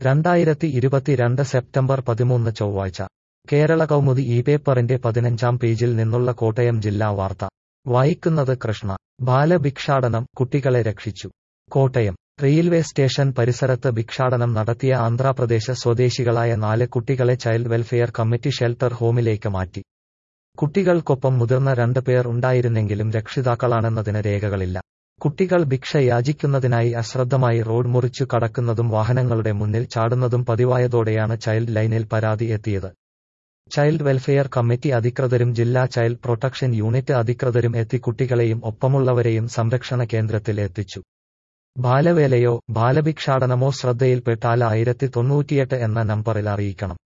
രണ്ടായിരത്തി ഇരുപത്തിരണ്ട് സെപ്റ്റംബർ പതിമൂന്ന് ചൊവ്വാഴ്ച കേരള കൗമുദി ഈ പേപ്പറിന്റെ പതിനഞ്ചാം പേജിൽ നിന്നുള്ള കോട്ടയം ജില്ലാ വാർത്ത വായിക്കുന്നത് കൃഷ്ണ ബാലഭിക്ഷാടനം കുട്ടികളെ രക്ഷിച്ചു കോട്ടയം റെയിൽവേ സ്റ്റേഷൻ പരിസരത്ത് ഭിക്ഷാടനം നടത്തിയ ആന്ധ്രാപ്രദേശ് സ്വദേശികളായ നാല് കുട്ടികളെ ചൈൽഡ് വെൽഫെയർ കമ്മിറ്റി ഷെൽട്ടർ ഹോമിലേക്ക് മാറ്റി കുട്ടികൾക്കൊപ്പം മുതിർന്ന രണ്ട് പേർ ഉണ്ടായിരുന്നെങ്കിലും രക്ഷിതാക്കളാണെന്നതിന് രേഖകളില്ല കുട്ടികൾ ഭിക്ഷ യാചിക്കുന്നതിനായി അശ്രദ്ധമായി റോഡ് മുറിച്ചു കടക്കുന്നതും വാഹനങ്ങളുടെ മുന്നിൽ ചാടുന്നതും പതിവായതോടെയാണ് ചൈൽഡ് ലൈനിൽ പരാതി എത്തിയത് ചൈൽഡ് വെൽഫെയർ കമ്മിറ്റി അധികൃതരും ജില്ലാ ചൈൽഡ് പ്രൊട്ടക്ഷൻ യൂണിറ്റ് അധികൃതരും എത്തി കുട്ടികളെയും ഒപ്പമുള്ളവരെയും സംരക്ഷണ കേന്ദ്രത്തിൽ എത്തിച്ചു ബാലവേലയോ ബാലഭിക്ഷാടനമോ ശ്രദ്ധയിൽപ്പെട്ടാൽ ആയിരത്തി തൊണ്ണൂറ്റിയെട്ട് എന്ന നമ്പറിൽ അറിയിക്കണം